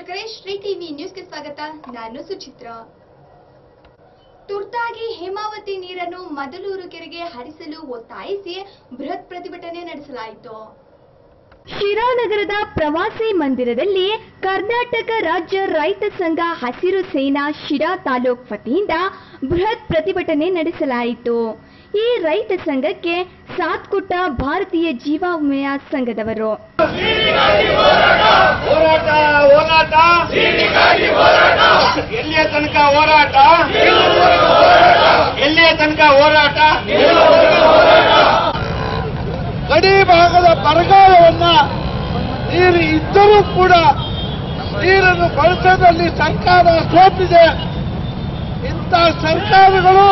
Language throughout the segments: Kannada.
ವೀಕ್ಷಕರೇ ಶ್ರೀ ಟಿವಿ ನ್ಯೂಸ್ಗೆ ಸ್ವಾಗತ ನಾನು ಸುಚಿತ್ರ ತುರ್ತಾಗಿ ಹೇಮಾವತಿ ನೀರನ್ನು ಮದಲೂರು ಕೆರೆಗೆ ಹರಿಸಲು ಒತ್ತಾಯಿಸಿ ಬೃಹತ್ ಪ್ರತಿಭಟನೆ ನಡೆಸಲಾಯಿತು ಶಿರಾನಗರದ ಪ್ರವಾಸಿ ಮಂದಿರದಲ್ಲಿ ಕರ್ನಾಟಕ ರಾಜ್ಯ ರೈತ ಸಂಘ ಹಸಿರು ಸೇನಾ ಶಿರಾ ತಾಲೂಕ್ ವತಿಯಿಂದ ಬೃಹತ್ ಪ್ರತಿಭಟನೆ ನಡೆಸಲಾಯಿತು ಈ ರೈತ ಸಂಘಕ್ಕೆ ಸಾಥ್ ಕೊಟ್ಟ ಭಾರತೀಯ ಜೀವ ವಿಮೆಯ ಸಂಘದವರು ಹೋರಾಟ ಹೋರಾಟ ಎಲ್ಲಿಯ ತನಕ ಹೋರಾಟ ಎಲ್ಲಿಯ ತನಕ ಹೋರಾಟ ಗಡಿ ಭಾಗದ ಬರಗಾಲವನ್ನ ನೀರು ಇದ್ದರೂ ಕೂಡ ನೀರನ್ನು ಬಳಸೋದ್ರಲ್ಲಿ ಸರ್ಕಾರ ಸೋತಿದೆ ಇಂಥ ಸರ್ಕಾರಗಳು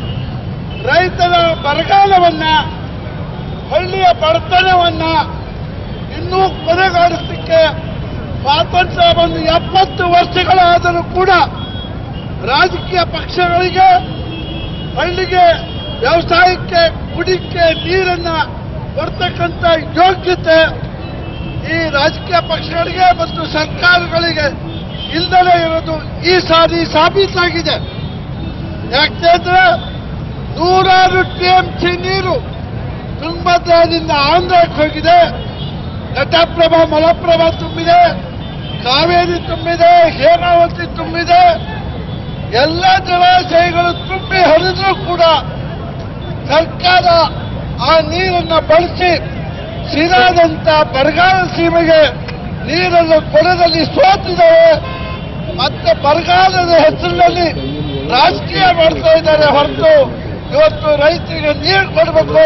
ರೈತರ ಬರಗಾಲವನ್ನ ಹಳ್ಳಿಯ ಬಡತನವನ್ನ ಇನ್ನೂ ಕೊನೆಗಾಣಿಸಲಿಕ್ಕೆ ಸ್ವಾತಂತ್ರ್ಯ ಬಂದು ಎಪ್ಪತ್ತು ವರ್ಷಗಳಾದರೂ ಕೂಡ ರಾಜಕೀಯ ಪಕ್ಷಗಳಿಗೆ ಹಳ್ಳಿಗೆ ವ್ಯವಸಾಯಕ್ಕೆ ಕುಡಿಕೆ ನೀರನ್ನ ಕೊಡ್ತಕ್ಕಂಥ ಯೋಗ್ಯತೆ ಈ ರಾಜಕೀಯ ಪಕ್ಷಗಳಿಗೆ ಮತ್ತು ಸರ್ಕಾರಗಳಿಗೆ ಇಲ್ಲದೇ ಇರೋದು ಈ ಸಾರಿ ಸಾಬೀತಾಗಿದೆ ಯಾಕೆಂದ್ರೆ ನೂರಾರು ಟಿಎಂಸಿ ನೀರು ತುಂಗಭದ್ರಾದಿಂದ ಆಂಧ್ರಕ್ಕೆ ಹೋಗಿದೆ ಘಟಪ್ರಭಾ ಮಲಪ್ರಭಾ ತುಂಬಿದೆ ಕಾವೇರಿ ತುಂಬಿದೆ ಹೇಮಾವತಿ ತುಂಬಿದೆ ಎಲ್ಲ ಜಲಾಶಯಗಳು ತುಂಬಿ ಹರಿದ್ರೂ ಕೂಡ ಸರ್ಕಾರ ಆ ನೀರನ್ನು ಬಳಸಿ ಸಿರಾದಂತ ಬರಗಾಲ ಸೀಮೆಗೆ ನೀರನ್ನು ಕೊಡದಲ್ಲಿ ಸೋತಿದ್ದಾರೆ ಮತ್ತೆ ಬರಗಾಲದ ಹೆಸರಿನಲ್ಲಿ ರಾಜಕೀಯ ಮಾಡ್ತಾ ಇದ್ದಾರೆ ಹೊರತು ಇವತ್ತು ರೈತರಿಗೆ ನೀರು ಕೊಡಬೇಕು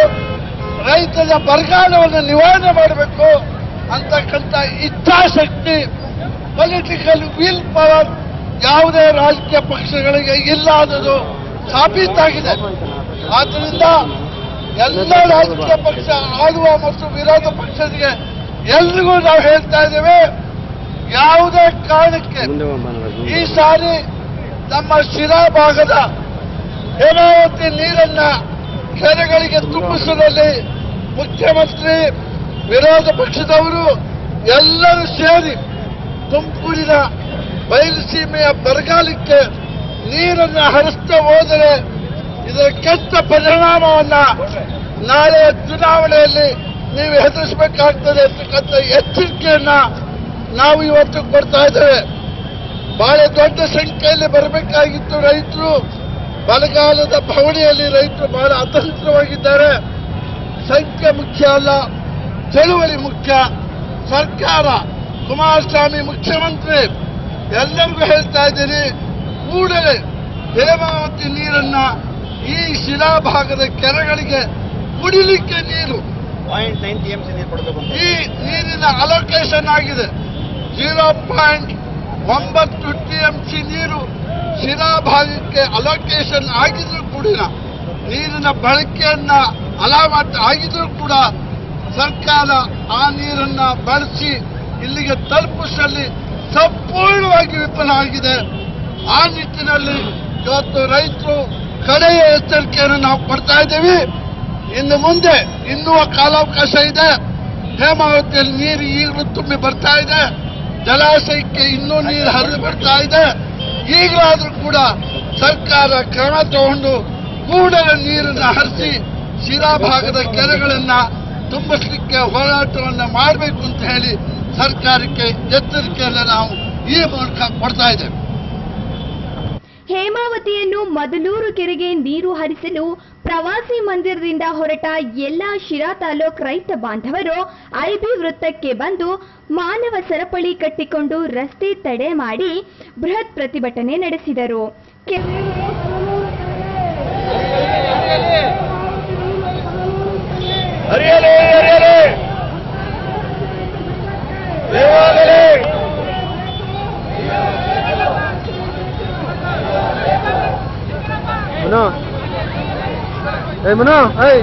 ರೈತರ ಬರಗಾಲವನ್ನು ನಿವಾರಣೆ ಮಾಡಬೇಕು ಅಂತಕ್ಕಂಥ ಇಚ್ಛಾಶಕ್ತಿ ಪೊಲಿಟಿಕಲ್ ವಿಲ್ ಪವರ್ ಯಾವುದೇ ರಾಜಕೀಯ ಪಕ್ಷಗಳಿಗೆ ಇಲ್ಲ ಅನ್ನೋದು ಸಾಬೀತಾಗಿದೆ ಆದ್ದರಿಂದ ಎಲ್ಲ ರಾಜಕೀಯ ಪಕ್ಷ ಆಳುವ ಮತ್ತು ವಿರೋಧ ಪಕ್ಷರಿಗೆ ಎಲ್ರಿಗೂ ನಾವು ಹೇಳ್ತಾ ಇದ್ದೇವೆ ಯಾವುದೇ ಕಾರಣಕ್ಕೆ ಈ ಸಾರಿ ನಮ್ಮ ಶಿರಾ ಭಾಗದ ಹೇಮಾವತಿ ನೀರನ್ನ ಕೆರೆಗಳಿಗೆ ತುಂಬಿಸುವಲ್ಲಿ ಮುಖ್ಯಮಂತ್ರಿ ವಿರೋಧ ಪಕ್ಷದವರು ಎಲ್ಲರೂ ಸೇರಿ ತುಮಕೂರಿನ ಬಯಲುಸೀಮೆಯ ಬರಗಾಲಕ್ಕೆ ನೀರನ್ನು ಹರಿಸ್ತಾ ಹೋದರೆ ಇದರ ಕೆಟ್ಟ ಪರಿಣಾಮವನ್ನ ನಾಳೆ ಚುನಾವಣೆಯಲ್ಲಿ ನೀವು ಎದುರಿಸಬೇಕಾಗ್ತದೆ ಅಂತಕ್ಕಂಥ ಎಚ್ಚರಿಕೆಯನ್ನ ನಾವು ಇವತ್ತು ಕೊಡ್ತಾ ಇದ್ದೇವೆ ಬಹಳ ದೊಡ್ಡ ಸಂಖ್ಯೆಯಲ್ಲಿ ಬರಬೇಕಾಗಿತ್ತು ರೈತರು ಬರಗಾಲದ ಭವಣಿಯಲ್ಲಿ ರೈತರು ಬಹಳ ಅತಂತ್ರವಾಗಿದ್ದಾರೆ ಸಂಖ್ಯೆ ಮುಖ್ಯ ಅಲ್ಲ ಚಳುವಳಿ ಮುಖ್ಯ ಸರ್ಕಾರ ಕುಮಾರಸ್ವಾಮಿ ಮುಖ್ಯಮಂತ್ರಿ ಎಲ್ಲರಿಗೂ ಹೇಳ್ತಾ ಇದ್ದೀನಿ ಕೂಡಲೇ ಹೇಮಾವತಿ ನೀರನ್ನ ಈ ಶಿಲಾ ಭಾಗದ ಕೆರೆಗಳಿಗೆ ಕುಡಿಲಿಕ್ಕೆ ನೀರು point nine T M C ನೀರು ಕೊಡಬೇಕು ಅಂತ ಈ ನೀರಿನ ಅಲೋಕೇಶನ್ ಆಗಿದೆ ಜೀರೋ ಪಾಯಿಂಟ್ ಒಂಬತ್ತು ಟಿಎಂಸಿ ನೀರು ಶಿರಾ ಭಾಗಕ್ಕೆ ಅಲೋಕೇಶನ್ ಆಗಿದ್ರು ಕೂಡ ನೀರಿನ ಬಳಕೆಯನ್ನ ಅಲಾವಟ್ ಆಗಿದ್ರು ಕೂಡ ಸರ್ಕಾರ ಆ ನೀರನ್ನ ಬಳಸಿ ಇಲ್ಲಿಗೆ ತಲುಪಿಸಲ್ಲಿ ಸಂಪೂರ್ಣವಾಗಿ ವಿಫಲ ಆಗಿದೆ ಆ ನಿಟ್ಟಿನಲ್ಲಿ ಇವತ್ತು ರೈತರು ಕಡೆಯ ಎಚ್ಚರಿಕೆಯನ್ನು ನಾವು ಕೊಡ್ತಾ ಇದ್ದೀವಿ ಇನ್ನು ಮುಂದೆ ಇನ್ನೂ ಕಾಲಾವಕಾಶ ಇದೆ ಹೇಮಾವತಿಯಲ್ಲಿ ನೀರು ಈಗಲೂ ತುಂಬಿ ಬರ್ತಾ ಇದೆ ಜಲಾಶಯಕ್ಕೆ ಇನ್ನೂ ನೀರು ಹರಿದು ಬರ್ತಾ ಇದೆ ಈಗಲಾದ್ರೂ ಕೂಡ ಸರ್ಕಾರ ಕ್ರಮ ತಗೊಂಡು ಕೂಡಲೇ ನೀರನ್ನು ಹರಿಸಿ ಶಿರಾ ಭಾಗದ ಕೆರೆಗಳನ್ನ ತುಂಬಿಸಲಿಕ್ಕೆ ಹೋರಾಟವನ್ನು ಮಾಡಬೇಕು ಅಂತ ಹೇಳಿ ಸರ್ಕಾರಕ್ಕೆ ಎಚ್ಚರಿಕೆಯನ್ನು ನಾವು ಈ ಮೂಲಕ ಕೊಡ್ತಾ ಇದ್ದೇವೆ ಹೇಮಾವತಿಯನ್ನು ಮದಲೂರು ಕೆರೆಗೆ ನೀರು ಹರಿಸಲು ಪ್ರವಾಸಿ ಮಂದಿರದಿಂದ ಹೊರಟ ಎಲ್ಲ ಶಿರಾ ತಾಲೂಕ್ ರೈತ ಬಾಂಧವರು ಐಬಿ ವೃತ್ತಕ್ಕೆ ಬಂದು ಮಾನವ ಸರಪಳಿ ಕಟ್ಟಿಕೊಂಡು ರಸ್ತೆ ತಡೆ ಮಾಡಿ ಬೃಹತ್ ಪ್ರತಿಭಟನೆ ನಡೆಸಿದರು ಕೆ- ಹರಿಯಲಿ ಹರಿಯಲಿ ದೇವಾಗಲಿ ಮನೋ ಏ ಮನೋ ಏಯ್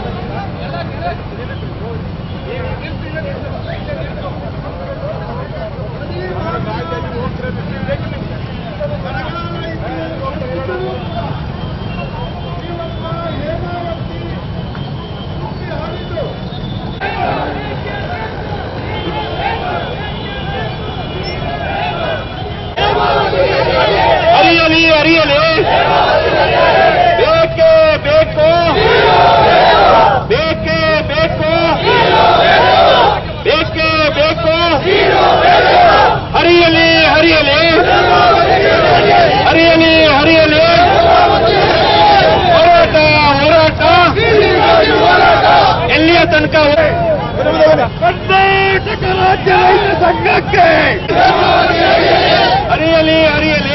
ತನಕ ಕರ್ನಾಟಕ ರಾಜ್ಯ ರೈತ ಸಂಘಕ್ಕೆ ಅರಿಯಲಿ ಅರಿಯಲಿ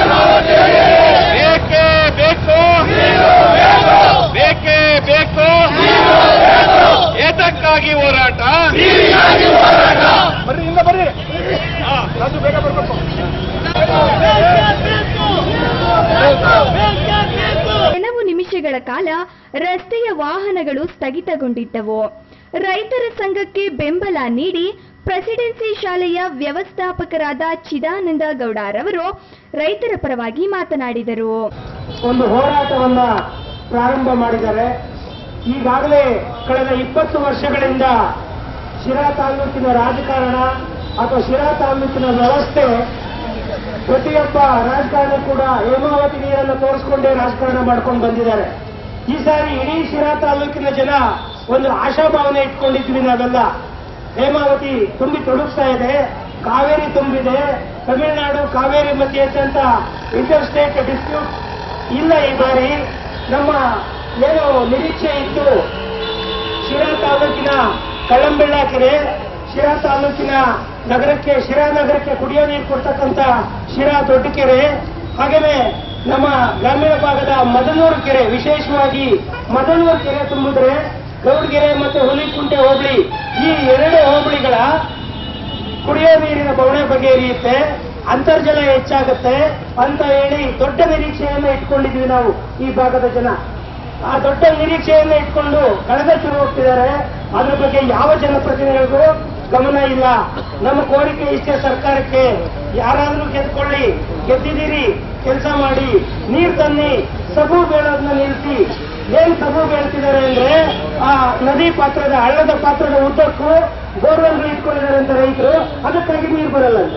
ಬೇಕೇ ಬೇಕು ಬೇಕೇ ಬೇಕು ಏತಕ್ಕಾಗಿ ಹೋರಾಟ ಬರ್ರಿ ಇಂದ ಬರ್ರಿ ಹಾ, ರಾಜು ಬೇಗ ಬರ್ಬೇಕು ಕೆಲವು ನಿಮಿಷಗಳ ಕಾಲ ರಸ್ತೆಯ ವಾಹನಗಳು ಸ್ಥಗಿತಗೊಂಡಿದ್ದವು ರೈತರ ಸಂಘಕ್ಕೆ ಬೆಂಬಲ ನೀಡಿ ಪ್ರೆಸಿಡೆನ್ಸಿ ಶಾಲೆಯ ವ್ಯವಸ್ಥಾಪಕರಾದ ಚಿದಾನಂದ ಗೌಡರವರು ರೈತರ ಪರವಾಗಿ ಮಾತನಾಡಿದರು ಒಂದು ಹೋರಾಟವನ್ನ ಪ್ರಾರಂಭ ಮಾಡಿದ್ದಾರೆ ಈಗಾಗಲೇ ಕಳೆದ ಇಪ್ಪತ್ತು ವರ್ಷಗಳಿಂದ ಶಿರಾ ತಾಲೂಕಿನ ರಾಜಕಾರಣ ಅಥವಾ ಶಿರಾ ತಾಲೂಕಿನ ವ್ಯವಸ್ಥೆ ಪ್ರತಿಯೊಬ್ಬ ರಾಜಕಾರಣಿ ಕೂಡ ಹೇಮಾವತಿ ನೀರನ್ನು ತೋರಿಸ್ಕೊಂಡೇ ರಾಜಕಾರಣ ಮಾಡ್ಕೊಂಡು ಬಂದಿದ್ದಾರೆ ಈ ಸಾರಿ ಇಡೀ ಶಿರಾ ತಾಲೂಕಿನ ಜನ ಒಂದು ಆಶಾಭಾವನೆ ಇಟ್ಕೊಂಡಿದ್ವಿ ನಾವೆಲ್ಲ ಹೇಮಾವತಿ ತುಂಬಿ ತೊಡಗಿಸ್ತಾ ಇದೆ ಕಾವೇರಿ ತುಂಬಿದೆ ತಮಿಳುನಾಡು ಕಾವೇರಿ ಮಧ್ಯೆ ಅಂತ ಇಂಟರ್ ಸ್ಟೇಟ್ ಡಿಸ್ಪ್ಯೂಟ್ ಇಲ್ಲ ಈ ಬಾರಿ ನಮ್ಮ ಏನು ನಿರೀಕ್ಷೆ ಇತ್ತು ಶಿರಾ ತಾಲೂಕಿನ ಕಳ್ಳಂಬೆಳ್ಳ ಕೆರೆ ಶಿರಾ ತಾಲೂಕಿನ ನಗರಕ್ಕೆ ಶಿರಾ ನಗರಕ್ಕೆ ಕುಡಿಯೋ ನೀರು ಕೊಡ್ತಕ್ಕಂಥ ಶಿರಾ ದೊಡ್ಡ ಕೆರೆ ಹಾಗೆಯೇ ನಮ್ಮ ಗ್ರಾಮೀಣ ಭಾಗದ ಮದನೂರು ಕೆರೆ ವಿಶೇಷವಾಗಿ ಮದನೂರು ಕೆರೆ ತುಂಬಿದ್ರೆ ಗೌಡಗೆರೆ ಮತ್ತು ಹುಲಿಕುಂಟೆ ಹೋಬಳಿ ಈ ಎರಡು ಹೋಬಳಿಗಳ ಕುಡಿಯೋ ನೀರಿನ ಬವಣೆ ಬಗೆಹರಿಯುತ್ತೆ ಅಂತರ್ಜಲ ಹೆಚ್ಚಾಗುತ್ತೆ ಅಂತ ಹೇಳಿ ದೊಡ್ಡ ನಿರೀಕ್ಷೆಯನ್ನು ಇಟ್ಕೊಂಡಿದ್ವಿ ನಾವು ಈ ಭಾಗದ ಜನ ಆ ದೊಡ್ಡ ನಿರೀಕ್ಷೆಯನ್ನು ಇಟ್ಕೊಂಡು ಕಳೆದಟ್ಟು ಹೋಗ್ತಿದ್ದಾರೆ ಅದ್ರ ಬಗ್ಗೆ ಯಾವ ಜನಪ್ರತಿನಿಧಿಗಳಿಗೂ ಗಮನ ಇಲ್ಲ ನಮ್ಮ ಕೋರಿಕೆ ಇಷ್ಟೇ ಸರ್ಕಾರಕ್ಕೆ ಯಾರಾದ್ರೂ ಗೆದ್ಕೊಳ್ಳಿ ಗೆದ್ದಿದ್ದೀರಿ ಕೆಲಸ ಮಾಡಿ ನೀರು ತನ್ನಿ ಸಬು ಬೇಡೋದನ್ನ ನಿಲ್ಲಿಸಿ ಏನ್ ಸಬು ಬೇಡ್ತಿದ್ದಾರೆ ಅಂದ್ರೆ ಆ ನದಿ ಪಾತ್ರದ ಹಳ್ಳದ ಪಾತ್ರದ ಉದ್ದಕ್ಕೂ ಬೋರ್ವೆಲ್ಗಳು ಇಟ್ಕೊಂಡಿದ್ದಾರೆ ಅಂತ ರೈತರು ಅದಕ್ಕಾಗಿ ನೀರು ಬರಲ್ಲ ಅಂತ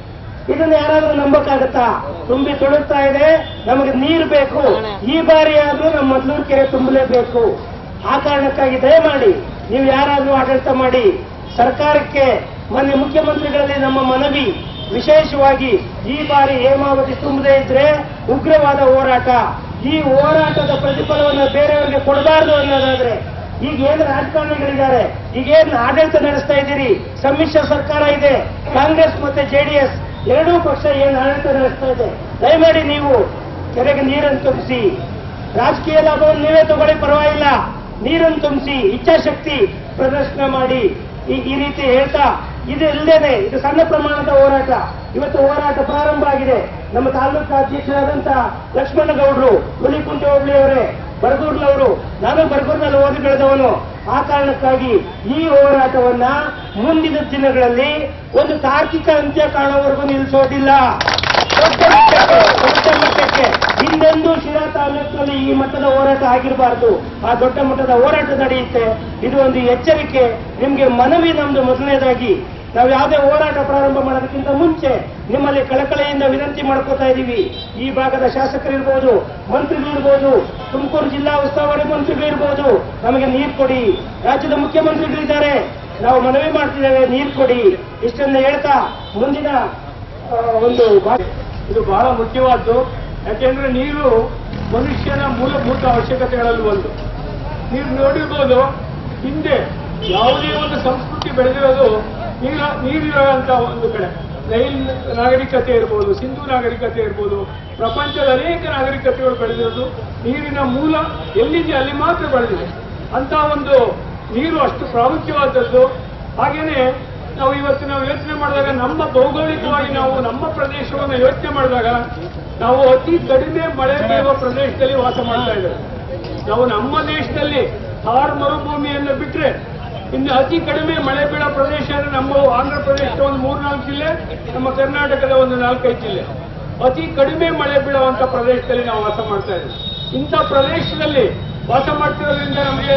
ಇದನ್ನ ಯಾರಾದ್ರೂ ನಂಬಕ್ಕಾಗತ್ತಾ ತುಂಬಿ ತುಳುಕ್ತಾ ಇದೆ ನಮಗೆ ನೀರು ಬೇಕು ಈ ಬಾರಿ ಆದ್ರೂ ನಮ್ಮ ಮದ್ಲೂರು ಕೆರೆ ತುಂಬಲೇಬೇಕು ಆ ಕಾರಣಕ್ಕಾಗಿ ದಯಮಾಡಿ ನೀವು ಯಾರಾದ್ರೂ ಆಡಳಿತ ಮಾಡಿ ಸರ್ಕಾರಕ್ಕೆ ಮೊನ್ನೆ ಮುಖ್ಯಮಂತ್ರಿಗಳಲ್ಲಿ ನಮ್ಮ ಮನವಿ ವಿಶೇಷವಾಗಿ ಈ ಬಾರಿ ಹೇಮಾವತಿ ತುಂಬದೇ ಇದ್ರೆ ಉಗ್ರವಾದ ಹೋರಾಟ ಈ ಹೋರಾಟದ ಪ್ರತಿಫಲವನ್ನು ಬೇರೆಯವರಿಗೆ ಕೊಡಬಾರದು ಅನ್ನೋದಾದ್ರೆ ಈಗ ಏನು ರಾಜಕಾರಣಿಗಳಿದ್ದಾರೆ ಈಗ ಏನು ಆಡಳಿತ ನಡೆಸ್ತಾ ಇದ್ದೀರಿ ಸಮ್ಮಿಶ್ರ ಸರ್ಕಾರ ಇದೆ ಕಾಂಗ್ರೆಸ್ ಮತ್ತೆ ಜೆಡಿಎಸ್ ಎರಡೂ ಪಕ್ಷ ಏನು ಆಡಳಿತ ನಡೆಸ್ತಾ ಇದೆ ದಯಮಾಡಿ ನೀವು ಕೆರೆಗೆ ನೀರನ್ನು ತುಂಬಿಸಿ ರಾಜಕೀಯ ಲಾಭವನ್ನು ನೀವೇ ತಗೊಳ್ಳಿ ಪರವಾಗಿಲ್ಲ ನೀರನ್ನು ತುಂಬಿಸಿ ಇಚ್ಛಾಶಕ್ತಿ ಪ್ರದರ್ಶನ ಮಾಡಿ ಈ ಈ ರೀತಿ ಹೇಳ್ತಾ ಇದು ಇಲ್ಲದೇನೆ ಇದು ಸಣ್ಣ ಪ್ರಮಾಣದ ಹೋರಾಟ ಇವತ್ತು ಹೋರಾಟ ಪ್ರಾರಂಭ ಆಗಿದೆ ನಮ್ಮ ತಾಲೂಕು ಅಧ್ಯಕ್ಷರಾದಂತ ಲಕ್ಷ್ಮಣ ಗೌಡ್ರು ಹುಲಿಕುಂಟೆ ಹೋಬಳಿಯವರೇ ಬರಗೂರ್ನವರು ನಾನು ಬರಗೂರ್ನಲ್ಲಿ ಓದಿ ಬೆಳೆದವನು ಆ ಕಾರಣಕ್ಕಾಗಿ ಈ ಹೋರಾಟವನ್ನ ಮುಂದಿನ ದಿನಗಳಲ್ಲಿ ಒಂದು ತಾರ್ಕಿಕ ಅಂತ್ಯ ಕಾಣುವವರೆಗೂ ನಿಲ್ಲಿಸೋದಿಲ್ಲ ದೊಡ್ಡ ಮಟ್ಟಕ್ಕೆ ದೊಡ್ಡ ಮಟ್ಟಕ್ಕೆ ಹಿಂದೆಂದೂ ಶಿರಾ ತಾಲೂಕಿನಲ್ಲಿ ಈ ಮಟ್ಟದ ಹೋರಾಟ ಆಗಿರಬಾರದು ಆ ದೊಡ್ಡ ಮಟ್ಟದ ಹೋರಾಟ ನಡೆಯುತ್ತೆ ಇದು ಒಂದು ಎಚ್ಚರಿಕೆ ನಿಮ್ಗೆ ಮನವಿ ನಮ್ದು ಮೊದಲನೇದಾಗಿ ನಾವು ಯಾವುದೇ ಹೋರಾಟ ಪ್ರಾರಂಭ ಮಾಡೋದಕ್ಕಿಂತ ಮುಂಚೆ ನಿಮ್ಮಲ್ಲಿ ಕಳಕಳೆಯಿಂದ ವಿನಂತಿ ಮಾಡ್ಕೋತಾ ಇದ್ದೀವಿ ಈ ಭಾಗದ ಶಾಸಕರಿರ್ಬೋದು ಮಂತ್ರಿಗಳಿರ್ಬೋದು ತುಮಕೂರು ಜಿಲ್ಲಾ ಉಸ್ತುವಾರಿ ಮಂತ್ರಿಗಳಿರ್ಬೋದು ನಮಗೆ ನೀರು ಕೊಡಿ ರಾಜ್ಯದ ಮುಖ್ಯಮಂತ್ರಿಗಳಿದ್ದಾರೆ ನಾವು ಮನವಿ ಮಾಡ್ತಿದ್ದೇವೆ ನೀರು ಕೊಡಿ ಇಷ್ಟನ್ನ ಹೇಳ್ತಾ ಮುಂದಿನ ಆ, ಒಂದು ಬಾ- ಇದು ಬಹಳ ಮುಖ್ಯವಾದ್ದು ಯಾಕೆಂದ್ರೆ ನೀರು ಮನುಷ್ಯನ ಮೂಲಭೂತ ಅವಶ್ಯಕತೆಗಳಲ್ಲಿ ಒಂದು ನೀವು ನೋಡಿರ್ಬೋದು ಹಿಂದೆ ಯಾವುದೇ ಒಂದು ಸಂಸ್ಕೃತಿ ಬೆಳೆದಿರೋದು ನೀರ ನೀರಿರುವಂತ ಒಂದು ಕಡೆ ನೈಲ್ ನಾಗರಿಕತೆ ಇರ್ಬೋದು ಸಿಂಧು ನಾಗರಿಕತೆ ಇರ್ಬೋದು ಪ್ರಪಂಚದ ಅನೇಕ ನಾಗರಿಕತೆಗಳು ಬೆಳೆದಿರೋದು ನೀರಿನ ಮೂಲ ಎಲ್ಲಿದೆ ಅಲ್ಲಿ ಮಾತ್ರ ಬೆಳೆದಿದೆ ಅಂತ ಒಂದು ನೀರು ಅಷ್ಟು ಪ್ರಾಮುಖ್ಯವಾದದ್ದು ಹಾಗೇನೆ ನಾವು ಇವತ್ತು ನಾವು ಯೋಚನೆ ಮಾಡಿದಾಗ ನಮ್ಮ ಭೌಗೋಳಿಕವಾಗಿ ನಾವು ನಮ್ಮ ಪ್ರದೇಶವನ್ನು ಯೋಚನೆ ಮಾಡಿದಾಗ ನಾವು ಅತಿ ಕಡಿಮೆ ಮಳೆ ಬೀಳುವ ಪ್ರದೇಶದಲ್ಲಿ ವಾಸ ಮಾಡ್ತಾ ಇದ್ದೇವೆ ನಾವು ನಮ್ಮ ದೇಶದಲ್ಲಿ ಥಾರ್ ಮರುಭೂಮಿಯನ್ನು ಬಿಟ್ರೆ ಇನ್ನು ಅತಿ ಕಡಿಮೆ ಮಳೆ ಬೀಳೋ ಪ್ರದೇಶ ಅಂದ್ರೆ ನಮ್ಮ ಆಂಧ್ರ ಪ್ರದೇಶದ ಒಂದು ಮೂರ್ನಾಲ್ಕು ಜಿಲ್ಲೆ ನಮ್ಮ ಕರ್ನಾಟಕದ ಒಂದು ನಾಲ್ಕೈದು ಜಿಲ್ಲೆ ಅತಿ ಕಡಿಮೆ ಮಳೆ ಬೀಳುವಂತ ಪ್ರದೇಶದಲ್ಲಿ ನಾವು ವಾಸ ಮಾಡ್ತಾ ಇದ್ದೀವಿ ಇಂಥ ಪ್ರದೇಶದಲ್ಲಿ ವಾಸ ಮಾಡ್ತಿರೋದ್ರಿಂದ ನಮಗೆ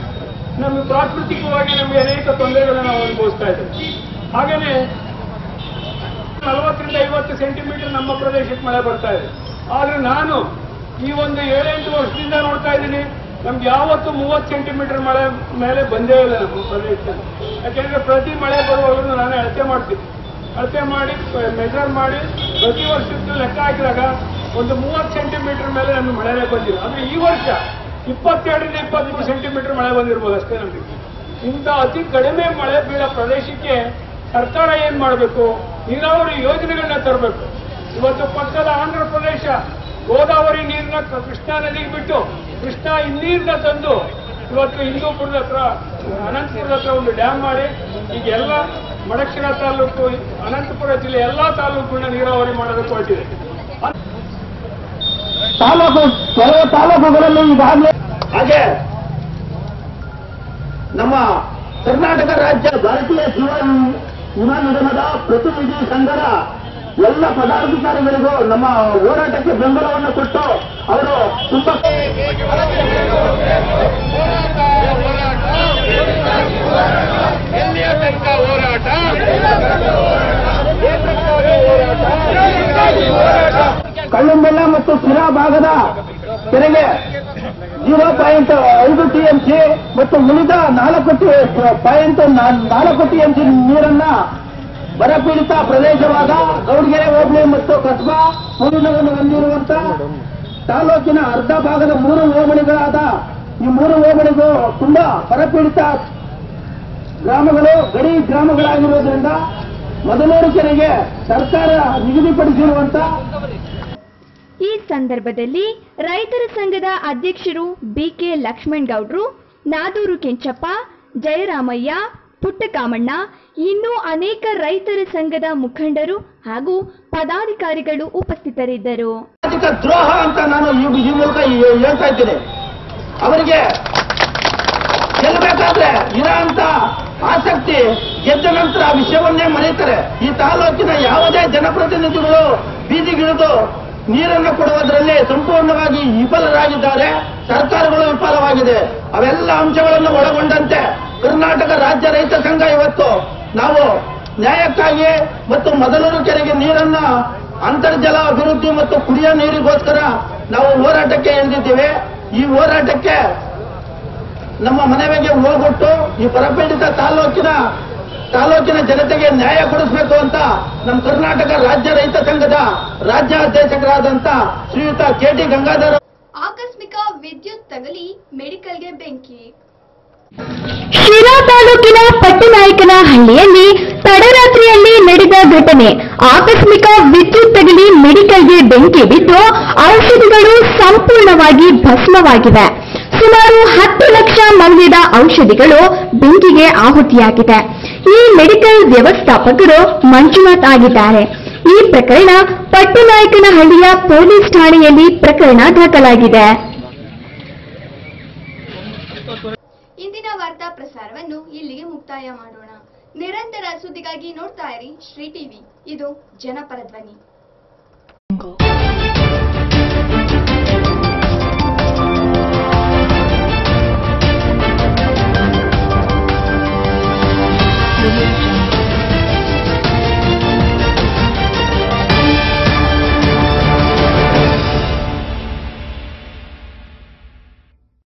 ನಮಗೆ ಪ್ರಾಕೃತಿಕವಾಗಿ ನಮಗೆ ಅನೇಕ ತೊಂದರೆಗಳನ್ನು ನಾವು ಅನುಭವಿಸ್ತಾ ಇದ್ದೇವೆ ಹಾಗೇನೆ ನಲವತ್ತರಿಂದ ಐವತ್ತು ಸೆಂಟಿಮೀಟರ್ ನಮ್ಮ ಪ್ರದೇಶಕ್ಕೆ ಮಳೆ ಬರ್ತಾ ಇದೆ ಆದ್ರೆ ನಾನು ಈ ಒಂದು ಏಳೆಂಟು ವರ್ಷದಿಂದ ನೋಡ್ತಾ ಇದ್ದೀನಿ ನಮ್ಗೆ ಯಾವತ್ತೂ ಮೂವತ್ತು ಸೆಂಟಿಮೀಟರ್ ಮಳೆ ಮೇಲೆ ಬಂದೇ ಇಲ್ಲ ನಮ್ಮ ಪ್ರದೇಶದಲ್ಲಿ ಯಾಕೆಂದ್ರೆ ಪ್ರತಿ ಮಳೆ ಬರುವಾಗಲೂ ನಾನು ಅಳತೆ ಮಾಡ್ತೀನಿ ಅಳತೆ ಮಾಡಿ ಮೆಜರ್ ಮಾಡಿ ಪ್ರತಿ ವರ್ಷಕ್ಕೂ ಲೆಕ್ಕ ಹಾಕಿದಾಗ ಒಂದು ಮೂವತ್ತು ಸೆಂಟಿಮೀಟರ್ ಮೇಲೆ ನಮಗೆ ಮಳೆನೇ ಬಂದಿಲ್ಲ ಅಂದ್ರೆ ಈ ವರ್ಷ ಇಪ್ಪತ್ತೆರಡರಿಂದ ಇಪ್ಪತ್ಮೂರು ಸೆಂಟಿಮೀಟರ್ ಮಳೆ ಬಂದಿರ್ಬೋದು ಅಷ್ಟೇ ನಮಗೆ ಇಂಥ ಅತಿ ಕಡಿಮೆ ಮಳೆ ಬೀಳೋ ಪ್ರದೇಶಕ್ಕೆ ಸರ್ಕಾರ ಏನ್ ಮಾಡಬೇಕು ನೀರಾವರಿ ಯೋಜನೆಗಳನ್ನ ತರಬೇಕು ಇವತ್ತು ಪಕ್ಕದ ಆಂಧ್ರ ಪ್ರದೇಶ ಗೋದಾವರಿ ನೀರನ್ನ ಕ- ಕೃಷ್ಣಾ ನದಿಗೆ ಬಿಟ್ಟು ಕೃಷ್ಣಾ ಹಿನ್ನೀರನ್ನ ತಂದು ಇವತ್ತು ಹಿಂದೂಪುರದ ಹತ್ರ ಅನಂತಪುರದ ಹತ್ರ ಒಂದು ಡ್ಯಾಮ್ ಮಾಡಿ ಈಗ ಎಲ್ಲ ಮಡಕ್ಷರ ತಾಲೂಕು ಅನಂತಪುರ ಜಿಲ್ಲೆ ಎಲ್ಲಾ ತಾಲೂಕುಗಳನ್ನ ನೀರಾವರಿ ಮಾಡೋದಕ್ಕೆ ಹೊರಟಿದೆ ತಾಲೂಕು ಕೆಲವು ತಾಲೂಕುಗಳಲ್ಲಿ ಈಗಾಗಲೇ ಹಾಗೆ ನಮ್ಮ ಕರ್ನಾಟಕ ರಾಜ್ಯ ಭಾರತೀಯ ಜೀವ ವಿಮಾ ನಿಗಮದ ಪ್ರತಿನಿಧಿ ಸಂಘದ ಎಲ್ಲ ಪದಾಧಿಕಾರಿಗಳಿಗೂ ನಮ್ಮ ಹೋರಾಟಕ್ಕೆ ಬೆಂಬಲವನ್ನು ಕೊಟ್ಟು ಅವರು ತುಂಬಾ ಎಲ್ಲಿಯ ತನಕ ಹೋರಾಟ ಕಳ್ಳಂಬೆಲ್ಲ ಮತ್ತು ಶಿರಾ ಭಾಗದ ಕೆರೆಗೆ ಜೀರೋ ಪಾಯಿಂಟ್ ಐದು ಟಿಎಂಸಿ ಮತ್ತು ಉಳಿದ ನಾಲ್ಕು ಪಾಯಿಂಟ್ ನಾಲ್ಕು ಟಿಎಂಸಿ ನೀರನ್ನ ಬರಪೀಡಿತ ಪ್ರದೇಶವಾದ ಗೌಡಗೆರೆ ಹೋಬಳಿ ಮತ್ತು ಕಸ್ಬಾ ಊರಿನವನ್ನು ಹೊಂದಿರುವಂತ ತಾಲೂಕಿನ ಅರ್ಧ ಭಾಗದ ಮೂರು ಹೋಬಳಿಗಳಾದ ಈ ಮೂರು ಹೋಬಳಿಗೂ ತುಂಬಾ ಬರಪೀಡಿತ ಗ್ರಾಮಗಳು ಗಡಿ ಗ್ರಾಮಗಳಾಗಿರುವುದರಿಂದ ಮೊದಲೂರು ಕೆರೆಗೆ ಸರ್ಕಾರ ನಿಗದಿಪಡಿಸಿರುವಂತ ಈ ಸಂದರ್ಭದಲ್ಲಿ ರೈತರ ಸಂಘದ ಅಧ್ಯಕ್ಷರು ಬಿಕೆ ಲಕ್ಷ್ಮಣ್ ಗೌಡ್ರು ನಾದೂರು ಕೆಂಚಪ್ಪ ಜಯರಾಮಯ್ಯ ಪುಟ್ಟಕಾಮಣ್ಣ ಇನ್ನೂ ಅನೇಕ ರೈತರ ಸಂಘದ ಮುಖಂಡರು ಹಾಗೂ ಪದಾಧಿಕಾರಿಗಳು ಉಪಸ್ಥಿತರಿದ್ದರು ಸಾಮಾಜಿಕ ದ್ರೋಹ ಅಂತ ನಾನು ಈ ಈ ಮೂಲಕ ಈ- ಹೇಳ್ತಾ ಇದ್ದೀನಿ ಅವರಿಗೆ ಗೆಲ್ಲಬೇಕಾದ್ರೆ ಇರೋಂತ ಆಸಕ್ತಿ ಗೆದ್ದ ನಂತರ ಆ ವಿಷಯವನ್ನೇ ಮರೆಯುತ್ತಾರೆ ಈ ತಾಲೂಕಿನ ಯಾವುದೇ ಜನಪ್ರತಿನಿಧಿಗಳು ಬೀದಿಗಿಳಿದು ನೀರನ್ನು ಕೊಡುವುದರಲ್ಲಿ ಸಂಪೂರ್ಣವಾಗಿ ವಿಫಲರಾಗಿದ್ದಾರೆ ಸರ್ಕಾರಗಳು ವಿಫಲವಾಗಿದೆ ಅವೆಲ್ಲ ಅಂಶಗಳನ್ನು ಒಳಗೊಂಡಂತೆ ಕರ್ನಾಟಕ ರಾಜ್ಯ ರೈತ ಸಂಘ ಇವತ್ತು ನಾವು ನ್ಯಾಯಕ್ಕಾಗಿ ಮತ್ತು ಮೊದಲೂರು ಕೆರೆಗೆ ನೀರನ್ನ ಅಂತರ್ಜಲ ಅಭಿವೃದ್ಧಿ ಮತ್ತು ಕುಡಿಯೋ ನೀರಿಗೋಸ್ಕರ ನಾವು ಹೋರಾಟಕ್ಕೆ ಇಳಿದಿದ್ದೇವೆ ಈ ಹೋರಾಟಕ್ಕೆ ನಮ್ಮ ಮನೆಗೆ ಹೋಗ್ಬಿಟ್ಟು ಈ ಬರಪೀಡಿತ ತಾಲೂಕಿನ ತಾಲೂಕಿನ ಜನತೆಗೆ ನ್ಯಾಯ ಕೊಡಿಸಬೇಕು ಅಂತ ನಮ್ಮ ಕರ್ನಾಟಕ ರಾಜ್ಯ ರೈತ ಸಂಘದ ರಾಜ್ಯ ಅಧ್ಯಕ್ಷರಾದಂತ ಶ್ರೀಯುತ ಕೆ ಟಿ ಗಂಗಾಧರ ಆಕಸ್ಮಿಕ ವಿದ್ಯುತ್ ತಗಲಿ ಮೆಡಿಕಲ್ಗೆ ಬೆಂಕಿ ಶಿರಾ ತಾಲೂಕಿನ ಪಟ್ಟನಾಯಕನಹಳ್ಳಿಯಲ್ಲಿ ತಡರಾತ್ರಿಯಲ್ಲಿ ನಡೆದ ಘಟನೆ ಆಕಸ್ಮಿಕ ವಿದ್ಯುತ್ ತಗುಲಿ ಮೆಡಿಕಲ್ಗೆ ಬೆಂಕಿ ಬಿದ್ದು ಔಷಧಿಗಳು ಸಂಪೂರ್ಣವಾಗಿ ಭಸ್ಮವಾಗಿವೆ ಸುಮಾರು ಹತ್ತು ಲಕ್ಷ ಮೌಲ್ಯದ ಔಷಧಿಗಳು ಬೆಂಕಿಗೆ ಆಹುತಿಯಾಗಿದೆ ಈ ಮೆಡಿಕಲ್ ವ್ಯವಸ್ಥಾಪಕರು ಮಂಜುನಾಥ್ ಆಗಿದ್ದಾರೆ ಈ ಪ್ರಕರಣ ಪಟ್ಟನಾಯಕನಹಳ್ಳಿಯ ಪೊಲೀಸ್ ಠಾಣೆಯಲ್ಲಿ ಪ್ರಕರಣ ದಾಖಲಾಗಿದೆ ಇಂದಿನ ವಾರ್ತಾ ಪ್ರಸಾರವನ್ನು ಇಲ್ಲಿಗೆ ಮುಕ್ತಾಯ ಮಾಡೋಣ ನಿರಂತರ ಸುದ್ದಿಗಾಗಿ ನೋಡ್ತಾ ಇರಿ ಶ್ರೀ ಟಿವಿ ಇದು ಜನಪರ ಧ್ವನಿ